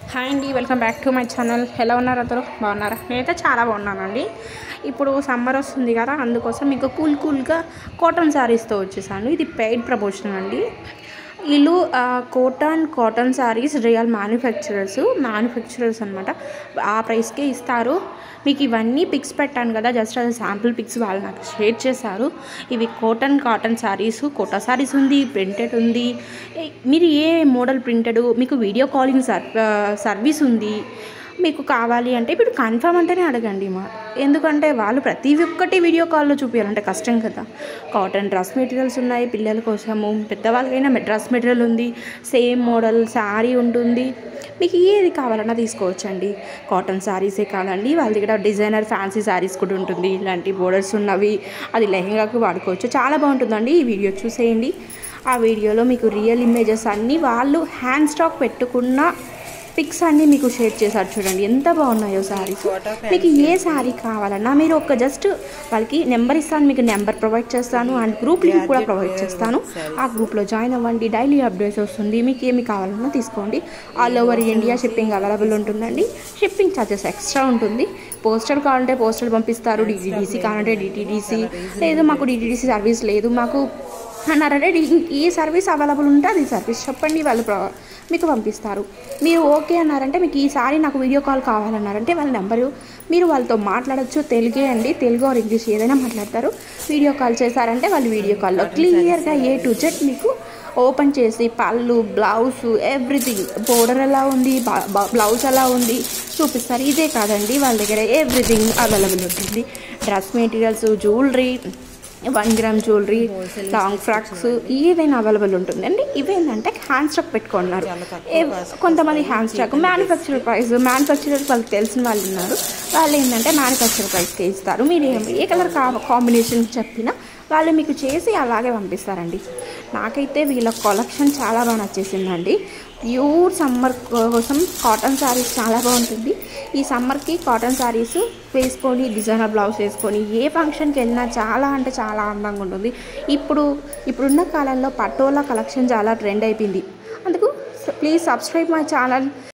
hi అండి welcome back to my channel ఎలా ఉన్నారు అందరూ బాగున్నారా నేనైతే చాలా బాగున్నానండి ఇప్పుడు సమ్మర్ వస్తుంది కదా అందుకోసం మీకు కూల్ కూల్గా కాటన్ శారీస్తో వచ్చేసాను ఇది పెయిడ్ ప్రమోషన్ అండి వీళ్ళు ఆ, cotton cotton saris real manufacturers manufacturers అనమాట ఆ ప్రైస్కే ఇస్తారు మీకు ఇవన్నీ పిక్స్ పెట్టాను కదా జస్ట్ అది శాంపుల్ పిక్స్ వాళ్ళు నాకు షేర్ చేశారు ఇవి కోటన్ కాటన్ శారీస్ కోటా శారీస్ ఉంది ప్రింటెడ్ ఉంది ఏ- మీరు ఏ మోడల్ ప్రింటెడ్ మీకు వీడియో కాలింగ్ సర్ సర్వీస్ ఉంది మీకు కావాలి అంటే ఇప్పుడు కన్ఫర్మ్ అంటేనే అడగండి మా ఎందుకంటే వాళ్ళు ప్రతి ఒక్కటి వీడియో కాల్లో చూపించాలంటే కష్టం కదా కాటన్ డ్రెస్ మెటీరియల్స్ ఉన్నాయి పిల్లల కోసము పెద్దవాళ్ళకైనా డ్రెస్ మెటీరియల్ ఉంది సేమ్ మోడల్ శారీ ఉంటుంది మీకు ఏది కావాలన్నా తీసుకోవచ్చండి కాటన్ శారీసే కాదండి వాళ్ళ దగ్గర డిజైనర్ ఫ్యాన్సీ శారీస్ కూడా ఉంటుంది ఇలాంటి బోర్డర్స్ ఉన్నవి అది లెహంగాకు వాడుకోవచ్చు చాలా బాగుంటుందండి ఈ వీడియో చూసేయండి ఆ వీడియోలో మీకు రియల్ ఇమేజెస్ అన్నీ వాళ్ళు హ్యాండ్ స్టాక్ పెట్టుకున్న పిక్స్ అన్నీ మీకు షేర్ చేశారు చూడండి ఎంత బాగున్నాయో శారీస్ మీకు ఏ శారీ కావాలన్నా మీరు ఒక జస్ట్ వాళ్ళకి నెంబర్ ఇస్తాను మీకు నెంబర్ ప్రొవైడ్ చేస్తాను అండ్ గ్రూప్ లింక్ కూడా ప్రొవైడ్ చేస్తాను ఆ గ్రూప్లో జాయిన్ అవ్వండి డైలీ అప్డేట్స్ వస్తుంది మీకు ఏమి కావాలన్నా తీసుకోండి all over India shipping available ఉంటుందండి షిప్పింగ్ ఛార్జెస్ ఎక్స్ట్రా ఉంటుంది పోస్టల్ కావాలంటే పోస్టల్ పంపిస్తారు డిటీడీసీ కావాలంటే డిటీడీసీ లేదు మాకు డిటీడీసీ సర్వీస్ లేదు మాకు అన్నారంటే డి- ఏ సర్వీస్ అవైలబుల్ ఉంటే అది సర్వీస్ చెప్పండి వాళ్ళు ప్రొ- మీకు పంపిస్తారు మీరు ఓకే అన్నారంటే మీకు ఈసారి నాకు వీడియో కాల్ కావాలన్నారంటే వాళ్ళ నెంబరు మీరు వాళ్ళతో మాట్లాడొచ్చు తెలుగే అండి తెలుగు ఆర్ ఇంగ్లీష్ ఏదైనా మాట్లాడతారు వీడియో కాల్ చేశారంటే వాళ్ళు వీడియో కాల్లో క్లియర్గా ఏ టు జెడ్ మీకు ఓపెన్ చేసి పళ్ళు బ్లౌజ్ ఎవ్రీథింగ్ బోర్డర్ ఎలా ఉంది బ- బ- బ్లౌజ్ ఎలా ఉంది చూపిస్తారు ఇదే కాదండి వాళ్ళ దగ్గర ఎవ్రీథింగ్ అవైలబుల్ ఉంటుంది dress materials jewellery one gram jewellery long frocks ఏదైనా అవైలబుల్ ఉంటుంది అండి ఇవేంటంటే హ్యాండ్ స్టాక్ పెట్టుకున్నారు ఏ- కొంతమంది hand stock manufacture price manufacturer వాళ్ళకి తెలిసిన వాళ్ళు ఉన్నారు వాళ్ళు ఏంటంటే మ్యానుఫ్యాక్చర్ ప్రైస్కి ఇస్తారు మీరు ఏ- ఏ కలర్ కా కాంబినేషన్ చెప్పినా వాళ్ళు మీకు చేసి అలాగే పంపిస్తారండి నాకైతే వీళ్ళ కలెక్షన్ చాలా బాగా నచ్చేసిందండి ప్యూర్ సమ్మర్ కోసం కాటన్ శారీస్ చాలా బాగుంటుంది ఈ సమ్మర్కి కాటన్ శారీస్ వేసుకొని డిజైనర్ బ్లౌజ్ వేసుకొని ఏ ఫంక్షన్కి వెళ్ళినా చాలా అంటే చాలా అందంగా ఉంటుంది ఇప్పుడు ఇప్పుడున్న కాలంలో పటోలా కలెక్షన్ చాలా ట్రెండ్ అయిపోయింది అందుకు ప్లీజ్ సబ్స్క్రైబ్ మై ఛానల్